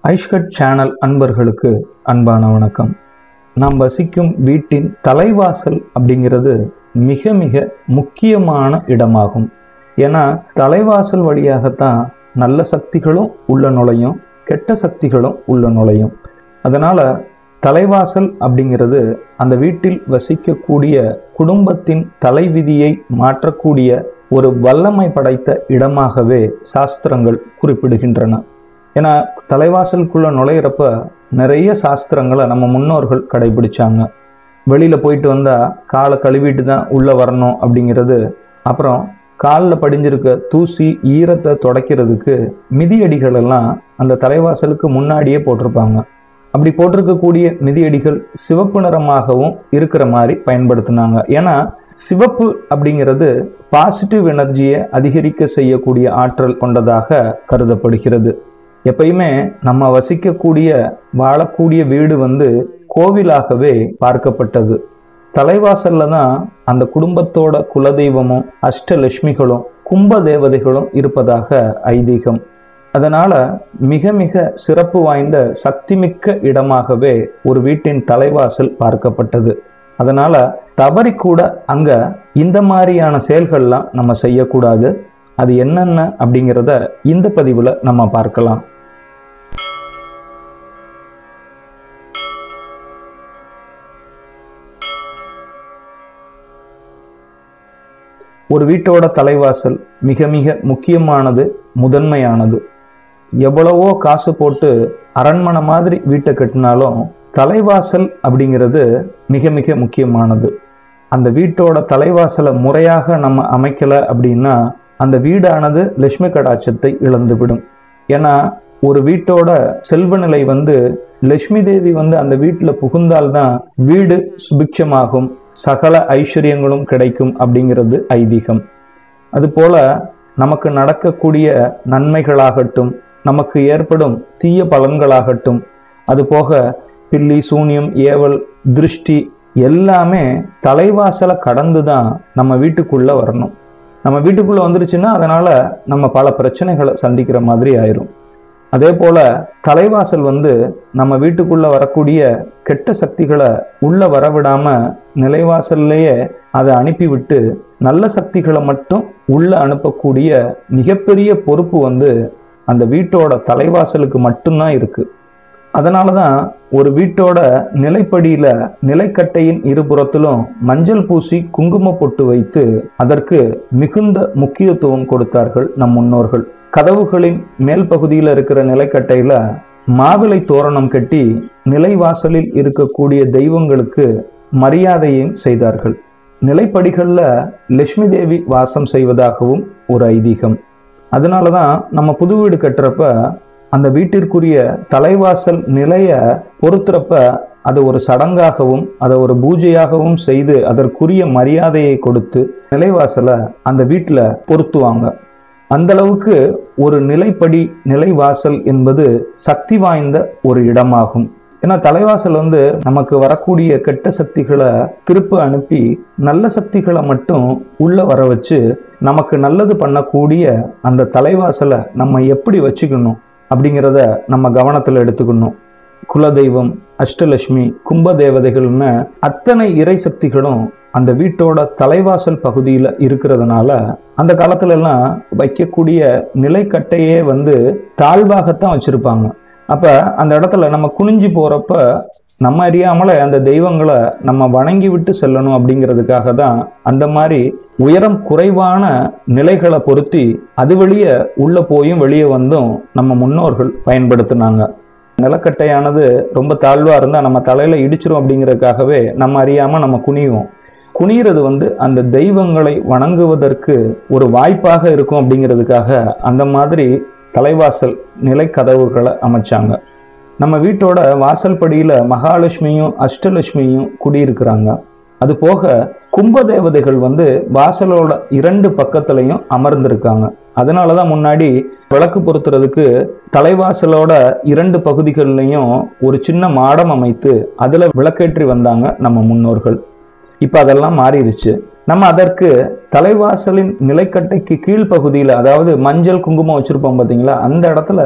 ஐஷ்கட் channel அன்பர்களுக்கு அன்பான வணக்கம் நாம் வசிக்கும் வீட்டின் தலைவாசல் அப்படிங்கிறது மிக மிக முக்கியமான இடமாகும் ஏன்னா தலைவாசல் வழியாகத்தான் நல்ல சக்திகளும் உள்ள நுழையும் கெட்ட சக்திகளும் உள்ள நுழையும் அதனால தலைவாசல் அப்படிங்கிறது அந்த வீட்டில் வசிக்கக்கூடிய குடும்பத்தின் தலைவிதியை மாற்றக்கூடிய ஒரு வல்லமை படைத்த இடமாகவே சாஸ்திரங்கள் குறிப்பிடுகின்றன ஏன்னா தலைவாசலுக்குள்ள நுழையிறப்ப நிறைய சாஸ்திரங்களை நம்ம முன்னோர்கள் கடைபிடிச்சாங்க வெளியில போயிட்டு வந்தா காலை கழுவிட்டு தான் உள்ள வரணும் அப்படிங்கிறது அப்புறம் காலில் படிஞ்சிருக்க தூசி ஈரத்தை துடைக்கிறதுக்கு மிதியடிகள் எல்லாம் அந்த தலைவாசலுக்கு முன்னாடியே போட்டிருப்பாங்க அப்படி போட்டிருக்கக்கூடிய மிதியடிகள் சிவப்பு நிறமாகவும் இருக்கிற மாதிரி பயன்படுத்தினாங்க ஏன்னா சிவப்பு அப்படிங்கிறது பாசிட்டிவ் எனர்ஜியை அதிகரிக்க செய்யக்கூடிய ஆற்றல் கொண்டதாக கருதப்படுகிறது எப்பயுமே நம்ம வசிக்கக்கூடிய வாழக்கூடிய வீடு வந்து கோவிலாகவே பார்க்கப்பட்டது தலைவாசல்ல தான் அந்த குடும்பத்தோட குலதெய்வமும் அஷ்டலட்சுமிகளும் கும்ப தேவதைகளும் இருப்பதாக ஐதீகம் அதனால மிக மிக சிறப்பு வாய்ந்த சக்திமிக்க இடமாகவே ஒரு வீட்டின் தலைவாசல் பார்க்கப்பட்டது அதனால தவறி கூட அங்க இந்த மாதிரியான செயல்கள்லாம் நம்ம செய்யக்கூடாது அது என்னென்ன அப்படிங்கிறத இந்த பதிவுல நம்ம பார்க்கலாம் ஒரு வீட்டோட தலைவாசல் மிக மிக முக்கியமானது முதன்மையானது எவ்வளவோ காசு போட்டு அரண்மனை மாதிரி வீட்டை கட்டினாலும் தலைவாசல் அப்படிங்கிறது மிக மிக முக்கியமானது அந்த வீட்டோட தலைவாசலை முறையாக நம்ம அமைக்கல அப்படின்னா அந்த வீடானது லட்சுமி கடாட்சத்தை இழந்துவிடும் ஏன்னா ஒரு வீட்டோட செல்வ நிலை வந்து லட்சுமி தேவி வந்து அந்த வீட்டில் புகுந்தால்தான் வீடு சுபிக்ஷமாகும் சகல ஐஸ்வர்யங்களும் கிடைக்கும் அப்படிங்கிறது ஐதீகம் அதுபோல நமக்கு நடக்கக்கூடிய நன்மைகளாகட்டும் நமக்கு ஏற்படும் தீய பலன்களாகட்டும் அதுபோக பில்லி சூனியம் ஏவல் திருஷ்டி எல்லாமே தலைவாசலை கடந்து தான் நம்ம வீட்டுக்குள்ள வரணும் நம்ம வீட்டுக்குள்ள வந்துருச்சுன்னா அதனால நம்ம பல பிரச்சனைகளை சந்திக்கிற மாதிரி ஆயிரும் அதே போல தலைவாசல் வந்து நம்ம வீட்டுக்குள்ள வரக்கூடிய கெட்ட சக்திகளை உள்ள வரவிடாம நிலைவாசல்லையே அதை அனுப்பிவிட்டு நல்ல சக்திகளை மட்டும் உள்ள அனுப்பக்கூடிய மிகப்பெரிய பொறுப்பு வந்து அந்த வீட்டோட தலைவாசலுக்கு மட்டும்தான் இருக்கு அதனால தான் ஒரு வீட்டோட நிலைப்படியில நிலைக்கட்டையின் இருபுறத்திலும் மஞ்சள் பூசி குங்கும பொட்டு வைத்து அதற்கு மிகுந்த முக்கியத்துவம் கொடுத்தார்கள் நம் முன்னோர்கள் கதவுகளின் மேல் பகுதியில் இருக்கிற நிலைக்கட்டையில மாவிலை தோரணம் கட்டி நிலைவாசலில் இருக்கக்கூடிய தெய்வங்களுக்கு மரியாதையும் செய்தார்கள் நிலைப்படிகள்ல லட்சுமி தேவி வாசம் செய்வதாகவும் ஒரு ஐதீகம் அதனால தான் நம்ம புது வீடு கட்டுறப்ப அந்த வீட்டிற்குரிய தலைவாசல் நிலைய பொறுத்துறப்ப அதை ஒரு சடங்காகவும் அதை ஒரு பூஜையாகவும் செய்து அதற்குரிய மரியாதையை கொடுத்து நிலைவாசலை அந்த வீட்டில் பொருத்துவாங்க அந்த அளவுக்கு ஒரு நிலைப்படி நிலைவாசல் என்பது சக்தி வாய்ந்த ஒரு இடமாகும் ஏன்னா தலைவாசல் வந்து நமக்கு வரக்கூடிய கெட்ட சக்திகளை திருப்ப அனுப்பி நல்ல சக்திகளை மட்டும் உள்ள வர வச்சு நமக்கு நல்லது பண்ணக்கூடிய அந்த தலைவாசலை நம்ம எப்படி வச்சுக்கணும் அப்படிங்கிறத நம்ம கவனத்தில் எடுத்துக்கணும் குலதெய்வம் அஷ்டலட்சுமி கும்ப தேவதைகள்னு அத்தனை இறை சக்திகளும் அந்த வீட்டோட தலைவாசல் பகுதியில் இருக்கிறதுனால அந்த காலத்துல எல்லாம் வைக்கக்கூடிய நிலைக்கட்டையே வந்து தாழ்வாகத்தான் வச்சிருப்பாங்க அப்ப அந்த இடத்துல நம்ம குனிஞ்சு போறப்ப நம்ம அறியாமலே அந்த தெய்வங்களை நம்ம வணங்கி விட்டு செல்லணும் அப்படிங்கிறதுக்காக தான் அந்த மாதிரி உயரம் குறைவான நிலைகளை பொருத்தி அது வெளியே உள்ள போயும் வெளியே வந்தும் நம்ம முன்னோர்கள் பயன்படுத்தினாங்க நிலக்கட்டையானது ரொம்ப தாழ்வா இருந்தா நம்ம தலையில இடிச்சிரும் அப்படிங்கிறதுக்காகவே நம்ம அறியாம நம்ம குனிவோம் குனிகிறது வந்து அந்த தெய்வங்களை வணங்குவதற்கு ஒரு வாய்ப்பாக இருக்கும் அப்படிங்கிறதுக்காக அந்த மாதிரி தலைவாசல் நிலைக்கதவுகளை அமைச்சாங்க நம்ம வீட்டோட வாசல் படியில மகாலட்சுமியும் அஷ்டலட்சுமியும் குடியிருக்கிறாங்க அது போக கும்ப தேவதைகள் வந்து வாசலோட இரண்டு பக்கத்துலையும் அமர்ந்திருக்காங்க அதனாலதான் முன்னாடி விளக்கு பொருத்துறதுக்கு தலைவாசலோட இரண்டு பகுதிகள்லையும் ஒரு சின்ன மாடம் அமைத்து அதுல விளக்கேற்றி வந்தாங்க நம்ம முன்னோர்கள் இப்ப அதெல்லாம் மாறிடுச்சு நம்ம அதற்கு தலைவாசலின் நிலைக்கட்டைக்கு கீழ்ப்பகுதியில் அதாவது மஞ்சள் குங்குமம் வச்சிருப்போம் பார்த்தீங்களா அந்த இடத்துல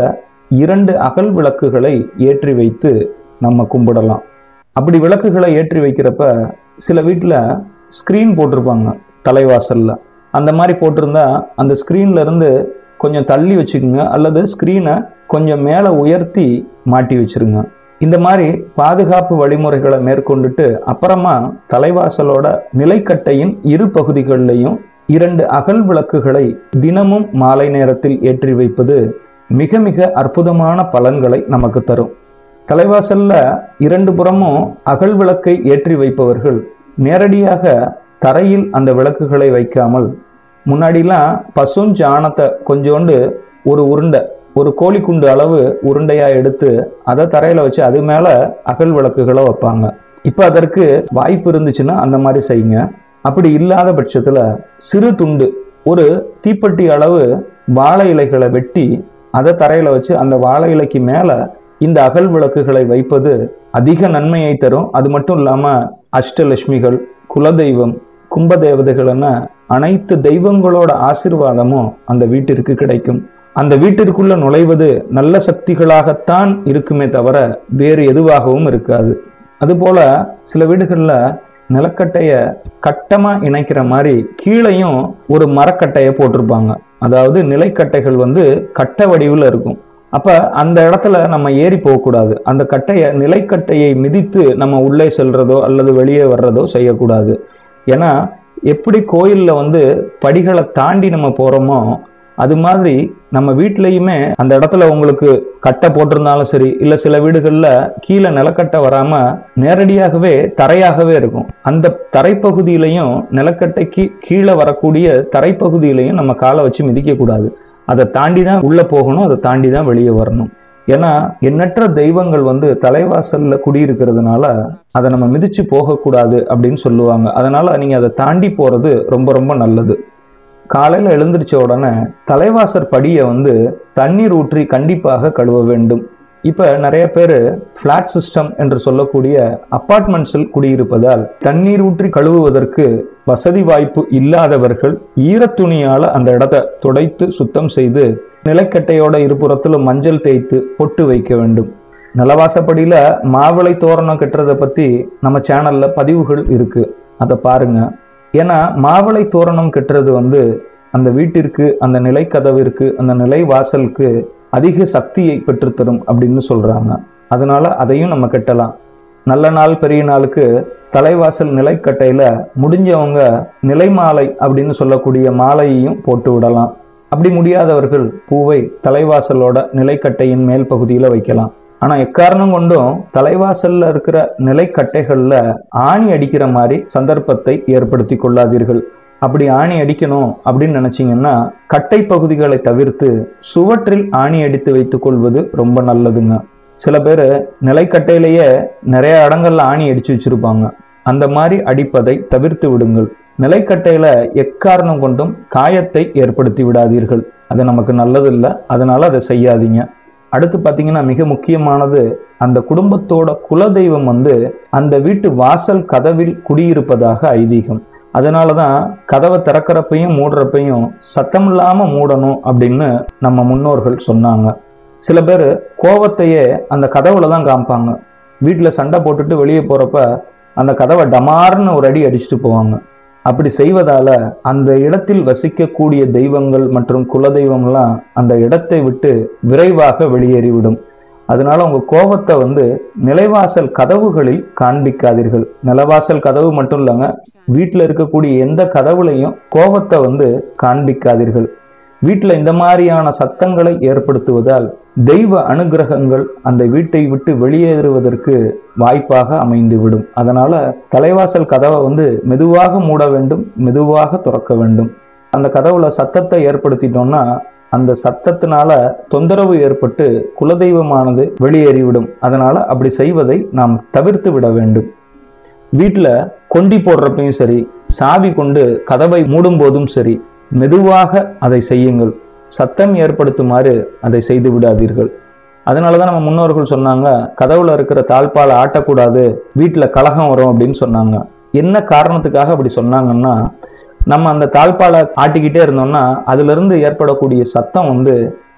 இரண்டு அகல் விளக்குகளை ஏற்றி வைத்து நம்ம கும்பிடலாம் அப்படி விளக்குகளை ஏற்றி வைக்கிறப்ப சில வீட்டில் ஸ்க்ரீன் போட்டிருப்பாங்க தலைவாசல்ல அந்த மாதிரி போட்டிருந்தா அந்த ஸ்க்ரீன்ல இருந்து கொஞ்சம் தள்ளி வச்சுக்கோங்க அல்லது ஸ்க்ரீனை கொஞ்சம் மேலே உயர்த்தி மாட்டி வச்சிருங்க இந்த மாதிரி பாதுகாப்பு வழிமுறைகளை மேற்கொண்டுட்டு அப்புறமா தலைவாசலோட நிலைக்கட்டையின் இரு பகுதிகளிலையும் இரண்டு அகல் விளக்குகளை தினமும் மாலை நேரத்தில் ஏற்றி வைப்பது மிக மிக அற்புதமான பலன்களை நமக்கு தரும் தலைவாசல்ல இரண்டு புறமும் அகல் விளக்கை ஏற்றி வைப்பவர்கள் நேரடியாக தரையில் அந்த விளக்குகளை வைக்காமல் முன்னாடிலாம் பசுஞ்சாணத்தை கொஞ்சோண்டு ஒரு உருண்டை ஒரு கோழிக்குண்டு அளவு உருண்டையா எடுத்து அதை தரையில வச்சு அது மேல அகல் விளக்குகளை வைப்பாங்க இப்ப அதற்கு வாய்ப்பு இருந்துச்சுன்னா அந்த மாதிரி செய்யுங்க அப்படி இல்லாத பட்சத்துல சிறு துண்டு ஒரு தீப்பெட்டி அளவு வாழை இலைகளை வெட்டி அதை தரையில வச்சு அந்த வாழை இலைக்கு மேல இந்த அகல் விளக்குகளை வைப்பது அதிக நன்மையை தரும் அது மட்டும் இல்லாம அஷ்டலட்சுமிகள் குலதெய்வம் கும்பதேவதைகள் என அனைத்து தெய்வங்களோட ஆசிர்வாதமும் அந்த வீட்டிற்கு கிடைக்கும் அந்த வீட்டிற்குள்ள நுழைவது நல்ல சக்திகளாகத்தான் இருக்குமே தவிர வேறு எதுவாகவும் இருக்காது அதுபோல சில வீடுகளில் நிலக்கட்டைய கட்டமா இணைக்கிற மாதிரி கீழையும் ஒரு மரக்கட்டையை போட்டிருப்பாங்க அதாவது நிலைக்கட்டைகள் வந்து கட்ட வடிவில் இருக்கும் அப்ப அந்த இடத்துல நம்ம ஏறி போகக்கூடாது அந்த கட்டையை நிலைக்கட்டையை மிதித்து நம்ம உள்ளே செல்றதோ அல்லது வெளியே வர்றதோ செய்யக்கூடாது ஏன்னா எப்படி கோயில்ல வந்து படிகளை தாண்டி நம்ம போறோமோ அது மாதிரி நம்ம வீட்லயுமே அந்த இடத்துல உங்களுக்கு கட்டை போட்டிருந்தாலும் சரி இல்ல சில வீடுகள்ல கீழே நிலக்கட்டை வராம நேரடியாகவே தரையாகவே இருக்கும் அந்த தரைப்பகுதியிலையும் நிலக்கட்டைக்கு கீழே வரக்கூடிய தரைப்பகுதியிலையும் நம்ம காலை வச்சு மிதிக்க கூடாது அதை தாண்டி தான் உள்ள போகணும் அதை தாண்டி தான் வெளியே வரணும் ஏன்னா எண்ணற்ற தெய்வங்கள் வந்து தலைவாசல்ல குடியிருக்கிறதுனால அதை நம்ம மிதிச்சு போகக்கூடாது அப்படின்னு சொல்லுவாங்க அதனால நீங்க அதை தாண்டி போறது ரொம்ப ரொம்ப நல்லது காலையில எழுந்திருச்ச உடனே தலைவாசல் படியை வந்து தண்ணீர் ஊற்றி கண்டிப்பாக கழுவ வேண்டும் இப்ப நிறைய பேர் பிளாட் சிஸ்டம் என்று சொல்லக்கூடிய அப்பார்ட்மெண்ட்ஸில் குடியிருப்பதால் தண்ணீர் ஊற்றி கழுவுவதற்கு வசதி வாய்ப்பு இல்லாதவர்கள் ஈரத்துணியால அந்த இடத்தை துடைத்து சுத்தம் செய்து நிலக்கட்டையோட இருபுறத்திலும் மஞ்சள் தேய்த்து பொட்டு வைக்க வேண்டும் நிலவாசப்படியில மாவிளை தோரணம் கட்டுறதை பத்தி நம்ம சேனல்ல பதிவுகள் இருக்கு அதை பாருங்க ஏன்னா மாவிளை தோரணம் கட்டுறது வந்து அந்த வீட்டிற்கு அந்த நிலைக்கதவிற்கு அந்த நிலை வாசலுக்கு அதிக சக்தியை பெற்றுத்தரும் அப்படின்னு சொல்றாங்க அதனால அதையும் நம்ம கட்டலாம் நல்ல நாள் பெரிய நாளுக்கு தலைவாசல் நிலைக்கட்டையில முடிஞ்சவங்க நிலை மாலை அப்படின்னு சொல்லக்கூடிய மாலையையும் போட்டு விடலாம் அப்படி முடியாதவர்கள் பூவை தலைவாசலோட நிலைக்கட்டையின் மேல் பகுதியில வைக்கலாம் ஆனா எக்காரணம் கொண்டும் தலைவாசல்ல இருக்கிற நிலைக்கட்டைகள்ல ஆணி அடிக்கிற மாதிரி சந்தர்ப்பத்தை ஏற்படுத்தி கொள்ளாதீர்கள் அப்படி ஆணி அடிக்கணும் அப்படின்னு நினைச்சீங்கன்னா கட்டை பகுதிகளை தவிர்த்து சுவற்றில் ஆணி அடித்து வைத்துக் கொள்வது ரொம்ப நல்லதுங்க சில பேர் நிலைக்கட்டையிலேயே நிறைய இடங்கள்ல ஆணி அடிச்சு வச்சிருப்பாங்க அந்த மாதிரி அடிப்பதை தவிர்த்து விடுங்கள் நிலைக்கட்டையில எக்காரணம் கொண்டும் காயத்தை ஏற்படுத்தி விடாதீர்கள் அது நமக்கு நல்லதில்லை அதனால அதை செய்யாதீங்க அடுத்து பார்த்தீங்கன்னா மிக முக்கியமானது அந்த குடும்பத்தோட குலதெய்வம் வந்து அந்த வீட்டு வாசல் கதவில் குடியிருப்பதாக ஐதீகம் அதனால தான் கதவை திறக்கிறப்பையும் மூடுறப்பையும் சத்தமில்லாம மூடணும் அப்படின்னு நம்ம முன்னோர்கள் சொன்னாங்க சில பேர் கோவத்தையே அந்த கதவுல தான் காமிப்பாங்க வீட்டில் சண்டை போட்டுட்டு வெளியே போறப்ப அந்த கதவை டமார்னு ஒரு அடி அடிச்சுட்டு போவாங்க அப்படி செய்வதால அந்த இடத்தில் வசிக்கக்கூடிய தெய்வங்கள் மற்றும் குலதெய்வம்லாம் அந்த இடத்தை விட்டு விரைவாக வெளியேறிவிடும் அதனால உங்க கோபத்தை வந்து நிலைவாசல் கதவுகளில் காண்பிக்காதீர்கள் நிலவாசல் கதவு மட்டும் இல்லைங்க வீட்டில் இருக்கக்கூடிய எந்த கதவுலையும் கோபத்தை வந்து காண்பிக்காதீர்கள் வீட்டில் இந்த மாதிரியான சத்தங்களை ஏற்படுத்துவதால் தெய்வ அனுகிரகங்கள் அந்த வீட்டை விட்டு வெளியேறுவதற்கு வாய்ப்பாக அமைந்துவிடும் அதனால தலைவாசல் கதவை வந்து மெதுவாக மூட வேண்டும் மெதுவாக துறக்க வேண்டும் அந்த கதவுல சத்தத்தை ஏற்படுத்திட்டோம்னா அந்த சத்தத்தினால தொந்தரவு ஏற்பட்டு குலதெய்வமானது வெளியேறிவிடும் அதனால அப்படி செய்வதை நாம் தவிர்த்து விட வேண்டும் வீட்டில் கொண்டி போடுறப்பையும் சரி சாவி கொண்டு கதவை மூடும் போதும் சரி மெதுவாக அதை செய்யுங்கள் சத்தம் ஏற்படுத்துமாறு அதை செய்து விடாதீர்கள் அதனால தான் நம்ம முன்னோர்கள் சொன்னாங்க கதவுல இருக்கிற தாழ்பால் ஆட்டக்கூடாது வீட்டில் கலகம் வரும் அப்படின்னு சொன்னாங்க என்ன காரணத்துக்காக அப்படி சொன்னாங்கன்னா நம்ம அந்த தாழ்பாலை ஆட்டிக்கிட்டே இருந்தோம்னா அதுல இருந்து ஏற்படக்கூடிய சத்தம் வந்து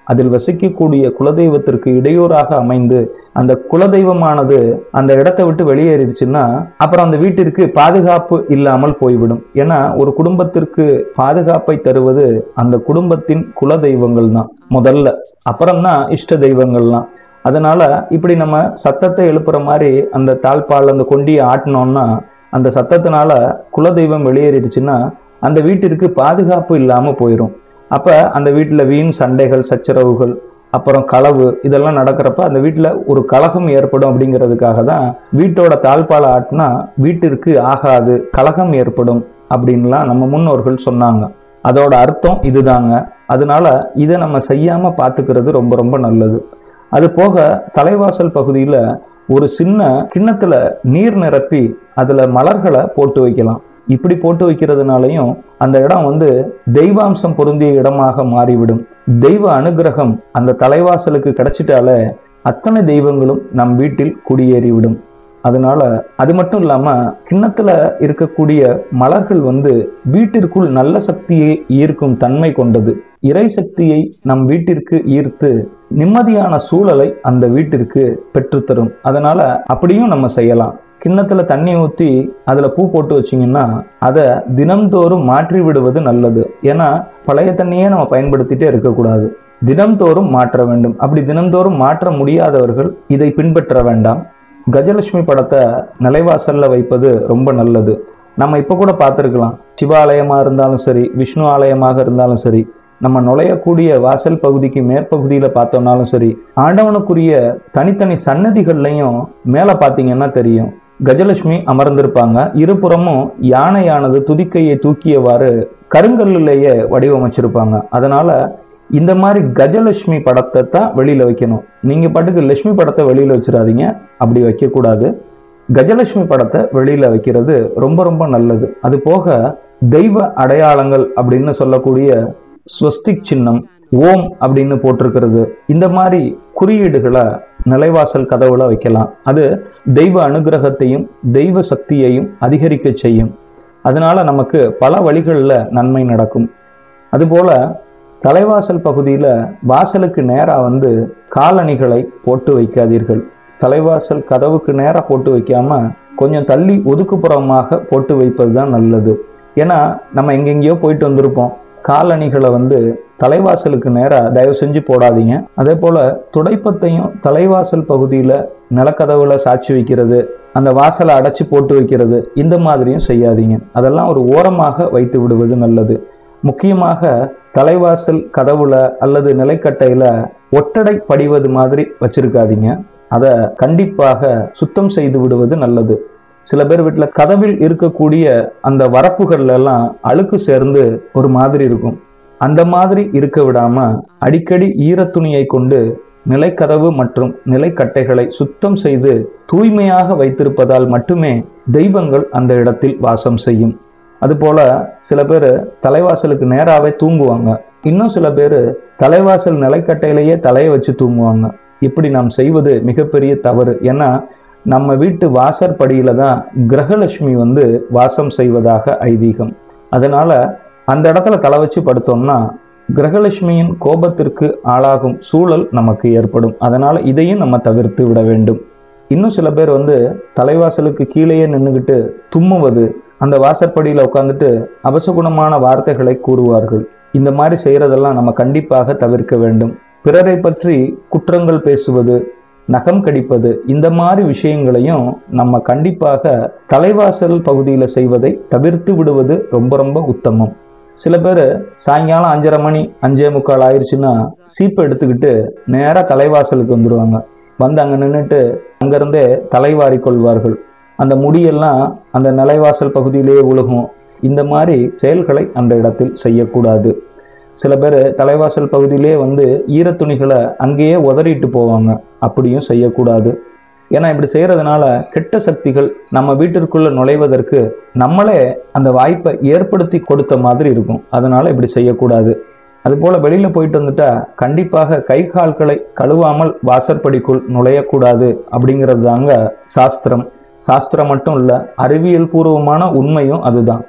அதில் வசிக்கக்கூடிய குலதெய்வத்திற்கு இடையூறாக அமைந்து அந்த குலதெய்வமானது அந்த இடத்தை விட்டு வெளியேறிடுச்சுன்னா அப்புறம் அந்த வீட்டிற்கு பாதுகாப்பு இல்லாமல் போய்விடும் ஏன்னா ஒரு குடும்பத்திற்கு பாதுகாப்பை தருவது அந்த குடும்பத்தின் குலதெய்வங்கள் தான் முதல்ல அப்புறம்தான் இஷ்ட தெய்வங்கள்லாம் அதனால இப்படி நம்ம சத்தத்தை எழுப்புற மாதிரி அந்த தாழ்பால் அந்த கொண்டியை ஆட்டினோம்னா அந்த சத்தத்தினால குலதெய்வம் வெளியேறிடுச்சுன்னா அந்த வீட்டிற்கு பாதுகாப்பு இல்லாம போயிடும் அப்ப அந்த வீட்டுல வீண் சண்டைகள் சச்சரவுகள் அப்புறம் களவு இதெல்லாம் நடக்கிறப்ப அந்த வீட்டுல ஒரு கலகம் ஏற்படும் அப்படிங்கிறதுக்காக தான் வீட்டோட தாழ்பால ஆட்டினா வீட்டிற்கு ஆகாது கலகம் ஏற்படும் அப்படின்லாம் நம்ம முன்னோர்கள் சொன்னாங்க அதோட அர்த்தம் இதுதாங்க அதனால இதை நம்ம செய்யாம பாத்துக்கிறது ரொம்ப ரொம்ப நல்லது அது போக தலைவாசல் பகுதியில ஒரு சின்ன கிண்ணத்துல நீர் நிரப்பி அதுல மலர்களை போட்டு வைக்கலாம் இப்படி போட்டு வைக்கிறதுனாலையும் அந்த இடம் வந்து தெய்வாம்சம் பொருந்திய இடமாக மாறிவிடும் தெய்வ அனுகிரகம் அந்த தலைவாசலுக்கு கிடைச்சிட்டாலே அத்தனை தெய்வங்களும் நம் வீட்டில் குடியேறிவிடும் அதனால அது மட்டும் இல்லாம கிண்ணத்துல இருக்கக்கூடிய மலர்கள் வந்து வீட்டிற்குள் நல்ல சக்தியை ஈர்க்கும் தன்மை கொண்டது இறை சக்தியை நம் வீட்டிற்கு ஈர்த்து நிம்மதியான சூழலை அந்த வீட்டிற்கு பெற்றுத்தரும் அதனால அப்படியும் நம்ம செய்யலாம் கிண்ணத்துல தண்ணி ஊத்தி அதுல பூ போட்டு வச்சீங்கன்னா அதை தினம்தோறும் மாற்றி விடுவது நல்லது ஏன்னா பழைய தண்ணியே நம்ம பயன்படுத்திட்டே இருக்கக்கூடாது தினம்தோறும் மாற்ற வேண்டும் அப்படி தினம்தோறும் மாற்ற முடியாதவர்கள் இதை பின்பற்ற வேண்டாம் கஜலட்சுமி படத்தை நிலைவாசல்ல வைப்பது ரொம்ப நல்லது நம்ம இப்ப கூட பார்த்துருக்கலாம் சிவாலயமா இருந்தாலும் சரி விஷ்ணு ஆலயமாக இருந்தாலும் சரி நம்ம நுழையக்கூடிய வாசல் பகுதிக்கு மேற்பகுதியில பார்த்தோம்னாலும் சரி ஆண்டவனுக்குரிய தனித்தனி சன்னதிகள்லையும் மேல பார்த்தீங்கன்னா தெரியும் கஜலட்சுமி அமர்ந்திருப்பாங்க இருபுறமும் யானையானது துதிக்கையை தூக்கியவாறு கருங்கல்லிலேயே வடிவமைச்சிருப்பாங்க அதனால இந்த மாதிரி கஜலட்சுமி படத்தை தான் வெளியில வைக்கணும் நீங்க பாட்டுக்கு லட்சுமி படத்தை வெளியில வச்சிடாதீங்க அப்படி வைக்கக்கூடாது கஜலட்சுமி படத்தை வெளியில வைக்கிறது ரொம்ப ரொம்ப நல்லது அது போக தெய்வ அடையாளங்கள் அப்படின்னு சொல்லக்கூடிய ஸ்வஸ்திக் சின்னம் ஓம் அப்படின்னு போட்டிருக்கிறது இந்த மாதிரி குறியீடுகளை நிலைவாசல் கதவுல வைக்கலாம் அது தெய்வ அனுகிரகத்தையும் தெய்வ சக்தியையும் அதிகரிக்க செய்யும் அதனால நமக்கு பல வழிகளில் நன்மை நடக்கும் அதுபோல தலைவாசல் பகுதியில் வாசலுக்கு நேராக வந்து காலணிகளை போட்டு வைக்காதீர்கள் தலைவாசல் கதவுக்கு நேராக போட்டு வைக்காம கொஞ்சம் தள்ளி ஒதுக்குப்புறமாக போட்டு வைப்பது தான் நல்லது ஏன்னா நம்ம எங்கெங்கேயோ போயிட்டு வந்திருப்போம் காலணிகளை வந்து தலைவாசலுக்கு நேராக தயவு செஞ்சு போடாதீங்க அதே போல துடைப்பத்தையும் தலைவாசல் பகுதியில் நிலக்கதவுல சாட்சி வைக்கிறது அந்த வாசலை அடைச்சி போட்டு வைக்கிறது இந்த மாதிரியும் செய்யாதீங்க அதெல்லாம் ஒரு ஓரமாக வைத்து விடுவது நல்லது முக்கியமாக தலைவாசல் கதவுல அல்லது நிலைக்கட்டையில ஒட்டடை படிவது மாதிரி வச்சிருக்காதீங்க அதை கண்டிப்பாக சுத்தம் செய்து விடுவது நல்லது சில பேர் வீட்டில் கதவில் இருக்கக்கூடிய அந்த வரப்புகள்ல எல்லாம் அழுக்கு சேர்ந்து ஒரு மாதிரி இருக்கும் அந்த மாதிரி இருக்க விடாம அடிக்கடி ஈரத்துணியை கொண்டு நிலைக்கதவு மற்றும் நிலைக்கட்டைகளை சுத்தம் செய்து தூய்மையாக வைத்திருப்பதால் மட்டுமே தெய்வங்கள் அந்த இடத்தில் வாசம் செய்யும் அதுபோல சில பேர் தலைவாசலுக்கு நேராவே தூங்குவாங்க இன்னும் சில பேர் தலைவாசல் நிலைக்கட்டையிலேயே தலையை வச்சு தூங்குவாங்க இப்படி நாம் செய்வது மிகப்பெரிய தவறு ஏன்னா நம்ம வீட்டு வாசற்படியில தான் கிரகலட்சுமி வந்து வாசம் செய்வதாக ஐதீகம் அதனால அந்த இடத்துல தலை வச்சு படுத்தோம்னா கிரகலட்சுமியின் கோபத்திற்கு ஆளாகும் சூழல் நமக்கு ஏற்படும் அதனால இதையும் நம்ம தவிர்த்து விட வேண்டும் இன்னும் சில பேர் வந்து தலைவாசலுக்கு கீழேயே நின்றுக்கிட்டு தும்முவது அந்த வாசற்படியில் உட்காந்துட்டு அபசகுணமான வார்த்தைகளை கூறுவார்கள் இந்த மாதிரி செய்யறதெல்லாம் நம்ம கண்டிப்பாக தவிர்க்க வேண்டும் பிறரை பற்றி குற்றங்கள் பேசுவது நகம் கடிப்பது இந்த மாதிரி விஷயங்களையும் நம்ம கண்டிப்பாக தலைவாசல் பகுதியில் செய்வதை தவிர்த்து விடுவது ரொம்ப ரொம்ப உத்தமம் சில பேர் சாயங்காலம் அஞ்சரை மணி அஞ்சே முக்கால் ஆயிடுச்சுன்னா சீப்பை எடுத்துக்கிட்டு நேராக தலைவாசலுக்கு வந்துடுவாங்க வந்து அங்கே நின்றுட்டு அங்கேருந்தே தலைவாரி கொள்வார்கள் அந்த முடியெல்லாம் அந்த நிலைவாசல் பகுதியிலேயே உழுகும் இந்த மாதிரி செயல்களை அந்த இடத்தில் செய்யக்கூடாது சில பேர் தலைவாசல் பகுதியிலே வந்து ஈரத்துணிகளை அங்கேயே உதறிட்டு போவாங்க அப்படியும் செய்யக்கூடாது ஏன்னா இப்படி செய்யறதுனால கெட்ட சக்திகள் நம்ம வீட்டிற்குள்ள நுழைவதற்கு நம்மளே அந்த வாய்ப்பை ஏற்படுத்தி கொடுத்த மாதிரி இருக்கும் அதனால இப்படி செய்யக்கூடாது அதுபோல வெளியில போயிட்டு வந்துட்டா கண்டிப்பாக கை கால்களை கழுவாமல் வாசற்படிக்குள் நுழையக்கூடாது அப்படிங்கிறது தாங்க சாஸ்திரம் சாஸ்திரம் மட்டும் இல்ல அறிவியல் பூர்வமான உண்மையும் அதுதான்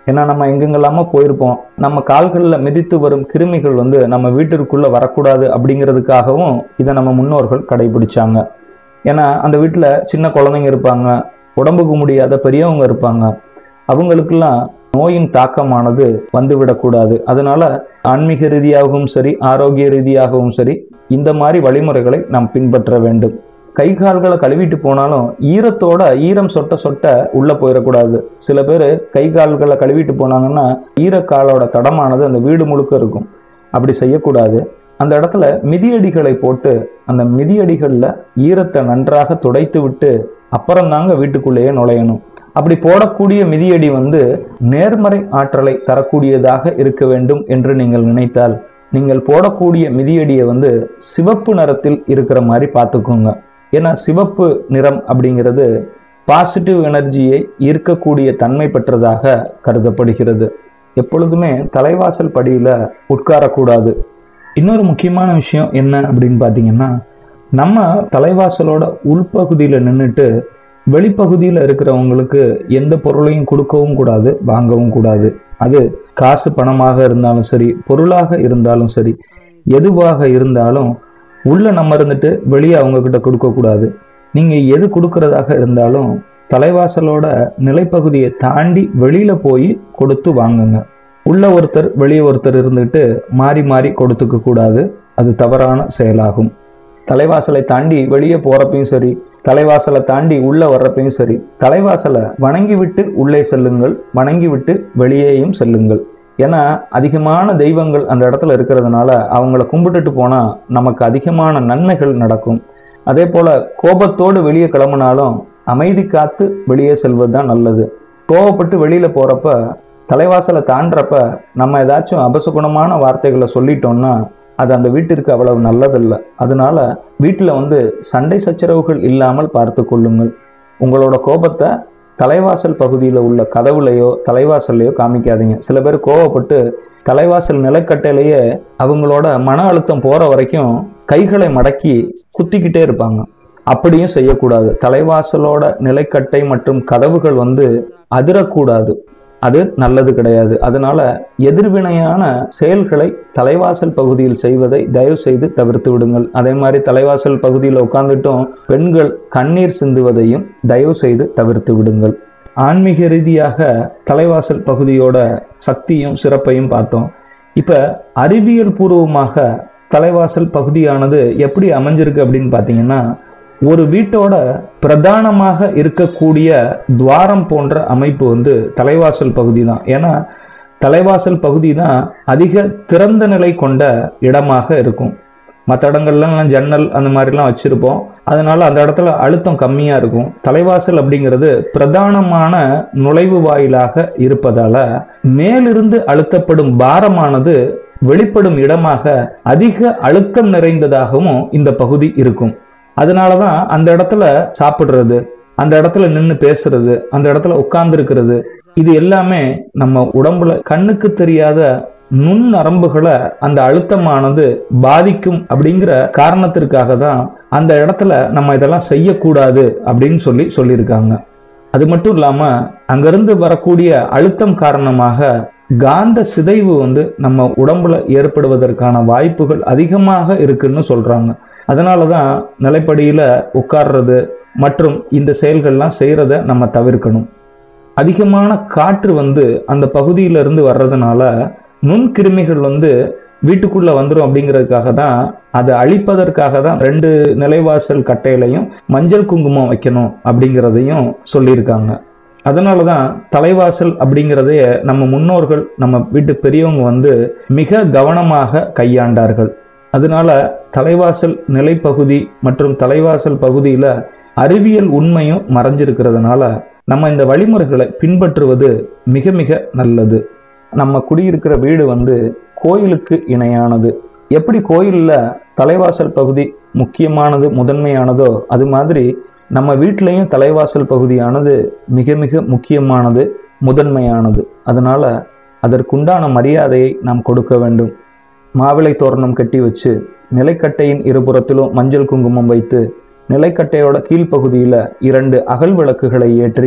ஏன்னா நம்ம எங்கெங்கெல்லாமோ போயிருப்போம் நம்ம கால்களில் மிதித்து வரும் கிருமிகள் வந்து நம்ம வீட்டிற்குள்ள வரக்கூடாது அப்படிங்கிறதுக்காகவும் இதை நம்ம முன்னோர்கள் கடைபிடிச்சாங்க ஏன்னா அந்த வீட்டில் சின்ன குழந்தைங்க இருப்பாங்க உடம்புக்கு முடியாத பெரியவங்க இருப்பாங்க அவங்களுக்கெல்லாம் நோயின் தாக்கமானது வந்துவிடக்கூடாது அதனால ஆன்மீக ரீதியாகவும் சரி ஆரோக்கிய ரீதியாகவும் சரி இந்த மாதிரி வழிமுறைகளை நாம் பின்பற்ற வேண்டும் கை கால்களை கழுவிட்டு போனாலும் ஈரத்தோட ஈரம் சொட்ட சொட்ட உள்ள போயிடக்கூடாது சில பேர் கை கால்களை கழுவிட்டு போனாங்கன்னா ஈரக்காலோட தடமானது அந்த வீடு முழுக்க இருக்கும் அப்படி செய்யக்கூடாது அந்த இடத்துல மிதியடிகளை போட்டு அந்த மிதியடிகளில் ஈரத்தை நன்றாக துடைத்து விட்டு அப்புறம் தாங்க வீட்டுக்குள்ளேயே நுழையணும் அப்படி போடக்கூடிய மிதியடி வந்து நேர்மறை ஆற்றலை தரக்கூடியதாக இருக்க வேண்டும் என்று நீங்கள் நினைத்தால் நீங்கள் போடக்கூடிய மிதியடியை வந்து சிவப்பு நிறத்தில் இருக்கிற மாதிரி பார்த்துக்கோங்க ஏன்னா சிவப்பு நிறம் அப்படிங்கிறது பாசிட்டிவ் எனர்ஜியை ஈர்க்கக்கூடிய தன்மை பெற்றதாக கருதப்படுகிறது எப்பொழுதுமே தலைவாசல் படியில் உட்காரக்கூடாது இன்னொரு முக்கியமான விஷயம் என்ன அப்படின்னு பார்த்தீங்கன்னா நம்ம தலைவாசலோட உள்பகுதியில் நின்றுட்டு வெளிப்பகுதியில் இருக்கிறவங்களுக்கு எந்த பொருளையும் கொடுக்கவும் கூடாது வாங்கவும் கூடாது அது காசு பணமாக இருந்தாலும் சரி பொருளாக இருந்தாலும் சரி எதுவாக இருந்தாலும் உள்ள நம்ம இருந்துட்டு வெளியே அவங்க கிட்ட கொடுக்கக்கூடாது நீங்க எது கொடுக்கறதாக இருந்தாலும் தலைவாசலோட நிலைப்பகுதியை தாண்டி வெளியில போய் கொடுத்து வாங்குங்க உள்ள ஒருத்தர் வெளியே ஒருத்தர் இருந்துட்டு மாறி மாறி கொடுத்துக்க கூடாது அது தவறான செயலாகும் தலைவாசலை தாண்டி வெளியே போறப்பையும் சரி தலைவாசலை தாண்டி உள்ள வர்றப்பையும் சரி தலைவாசலை வணங்கி விட்டு உள்ளே செல்லுங்கள் வணங்கி விட்டு வெளியேயும் செல்லுங்கள் ஏன்னா அதிகமான தெய்வங்கள் அந்த இடத்துல இருக்கிறதுனால அவங்கள கும்பிட்டுட்டு போனா நமக்கு அதிகமான நன்மைகள் நடக்கும் அதே போல கோபத்தோடு வெளியே கிளம்புனாலும் அமைதி காத்து வெளியே செல்வது தான் நல்லது கோவப்பட்டு வெளியில போறப்ப தலைவாசலை தாண்டறப்ப நம்ம ஏதாச்சும் அபசகுணமான வார்த்தைகளை சொல்லிட்டோம்னா அது அந்த வீட்டிற்கு அவ்வளவு நல்லதில்லை அதனால வீட்டில் வந்து சண்டை சச்சரவுகள் இல்லாமல் பார்த்து கொள்ளுங்கள் உங்களோட கோபத்தை தலைவாசல் பகுதியில் உள்ள கதவுலையோ தலைவாசல்லையோ காமிக்காதீங்க சில பேர் கோவப்பட்டு தலைவாசல் நிலக்கட்டையிலேயே அவங்களோட மன அழுத்தம் போற வரைக்கும் கைகளை மடக்கி குத்திக்கிட்டே இருப்பாங்க அப்படியும் செய்யக்கூடாது தலைவாசலோட நிலைக்கட்டை மற்றும் கதவுகள் வந்து அதிரக்கூடாது அது நல்லது கிடையாது அதனால எதிர்வினையான செயல்களை தலைவாசல் பகுதியில் செய்வதை தயவு செய்து தவிர்த்து விடுங்கள் அதே மாதிரி தலைவாசல் பகுதியில் உட்கார்ந்துட்டும் பெண்கள் கண்ணீர் சிந்துவதையும் தயவு செய்து தவிர்த்து விடுங்கள் ஆன்மீக ரீதியாக தலைவாசல் பகுதியோட சக்தியும் சிறப்பையும் பார்த்தோம் இப்ப அறிவியல் பூர்வமாக தலைவாசல் பகுதியானது எப்படி அமைஞ்சிருக்கு அப்படின்னு பார்த்தீங்கன்னா ஒரு வீட்டோட பிரதானமாக இருக்கக்கூடிய துவாரம் போன்ற அமைப்பு வந்து தலைவாசல் பகுதி தான் ஏன்னா தலைவாசல் பகுதி தான் அதிக திறந்த நிலை கொண்ட இடமாக இருக்கும் மற்ற இடங்கள்லாம் ஜன்னல் அந்த மாதிரிலாம் வச்சுருப்போம் அதனால அந்த இடத்துல அழுத்தம் கம்மியாக இருக்கும் தலைவாசல் அப்படிங்கிறது பிரதானமான நுழைவு வாயிலாக இருப்பதால மேலிருந்து அழுத்தப்படும் பாரமானது வெளிப்படும் இடமாக அதிக அழுத்தம் நிறைந்ததாகவும் இந்த பகுதி இருக்கும் அதனால தான் அந்த இடத்துல சாப்பிட்றது அந்த இடத்துல நின்று பேசுறது அந்த இடத்துல உட்கார்ந்து இருக்கிறது இது எல்லாமே நம்ம உடம்புல கண்ணுக்கு தெரியாத நுண் நரம்புகளை அந்த அழுத்தமானது பாதிக்கும் அப்படிங்கிற காரணத்திற்காக தான் அந்த இடத்துல நம்ம இதெல்லாம் செய்யக்கூடாது அப்படின்னு சொல்லி சொல்லியிருக்காங்க அது மட்டும் இல்லாம அங்கிருந்து வரக்கூடிய அழுத்தம் காரணமாக காந்த சிதைவு வந்து நம்ம உடம்புல ஏற்படுவதற்கான வாய்ப்புகள் அதிகமாக இருக்குன்னு சொல்றாங்க அதனால தான் நிலைப்படியில் உட்கார்றது மற்றும் இந்த செயல்கள்லாம் செய்கிறத நம்ம தவிர்க்கணும் அதிகமான காற்று வந்து அந்த பகுதியிலிருந்து வர்றதுனால நுண்கிருமிகள் வந்து வீட்டுக்குள்ள வந்துடும் அப்படிங்கிறதுக்காக தான் அதை அழிப்பதற்காக தான் ரெண்டு நிலைவாசல் கட்டையிலையும் மஞ்சள் குங்குமம் வைக்கணும் அப்படிங்கிறதையும் சொல்லியிருக்காங்க அதனால தான் தலைவாசல் அப்படிங்கிறதைய நம்ம முன்னோர்கள் நம்ம வீட்டு பெரியவங்க வந்து மிக கவனமாக கையாண்டார்கள் அதனால தலைவாசல் நிலைப்பகுதி மற்றும் தலைவாசல் பகுதியில் அறிவியல் உண்மையும் மறைஞ்சிருக்கிறதுனால நம்ம இந்த வழிமுறைகளை பின்பற்றுவது மிக மிக நல்லது நம்ம குடியிருக்கிற வீடு வந்து கோயிலுக்கு இணையானது எப்படி கோயிலில் தலைவாசல் பகுதி முக்கியமானது முதன்மையானதோ அது மாதிரி நம்ம வீட்லேயும் தலைவாசல் பகுதியானது மிக மிக முக்கியமானது முதன்மையானது அதனால அதற்குண்டான மரியாதையை நாம் கொடுக்க வேண்டும் மாவிளை தோரணம் கட்டி வச்சு நிலைக்கட்டையின் இருபுறத்திலும் மஞ்சள் குங்குமம் வைத்து நிலைக்கட்டையோட கீழ்ப்பகுதியில் இரண்டு அகல் விளக்குகளை ஏற்றி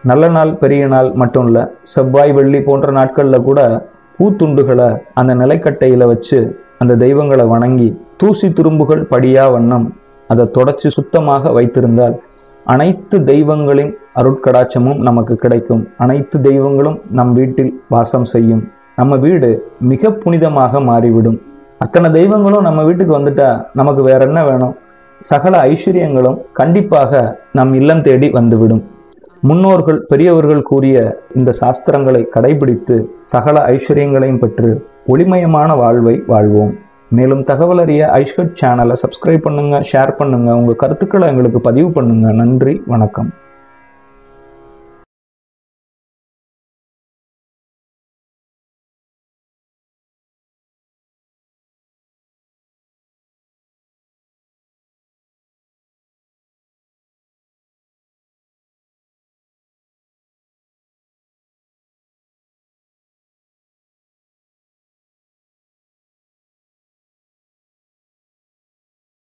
நல்ல நாள் பெரிய நாள் மட்டும் இல்லை செவ்வாய் வெள்ளி போன்ற நாட்களில் கூட பூத்துண்டுகளை அந்த நிலைக்கட்டையில் வச்சு அந்த தெய்வங்களை வணங்கி தூசி துரும்புகள் படியா வண்ணம் அதை தொடச்சி சுத்தமாக வைத்திருந்தால் அனைத்து தெய்வங்களின் அருட்கடாட்சமும் நமக்கு கிடைக்கும் அனைத்து தெய்வங்களும் நம் வீட்டில் வாசம் செய்யும் நம்ம வீடு மிக புனிதமாக மாறிவிடும் அத்தனை தெய்வங்களும் நம்ம வீட்டுக்கு வந்துட்டா நமக்கு வேற என்ன வேணும் சகல ஐஸ்வர்யங்களும் கண்டிப்பாக நம் இல்லம் தேடி வந்துவிடும் முன்னோர்கள் பெரியவர்கள் கூறிய இந்த சாஸ்திரங்களை கடைபிடித்து சகல ஐஸ்வர்யங்களையும் பெற்று ஒளிமயமான வாழ்வை வாழ்வோம் மேலும் தகவல் அறிய ஐஷ்கட் சேனலை சப்ஸ்கிரைப் பண்ணுங்க ஷேர் பண்ணுங்க உங்க கருத்துக்களை எங்களுக்கு பதிவு பண்ணுங்க நன்றி வணக்கம்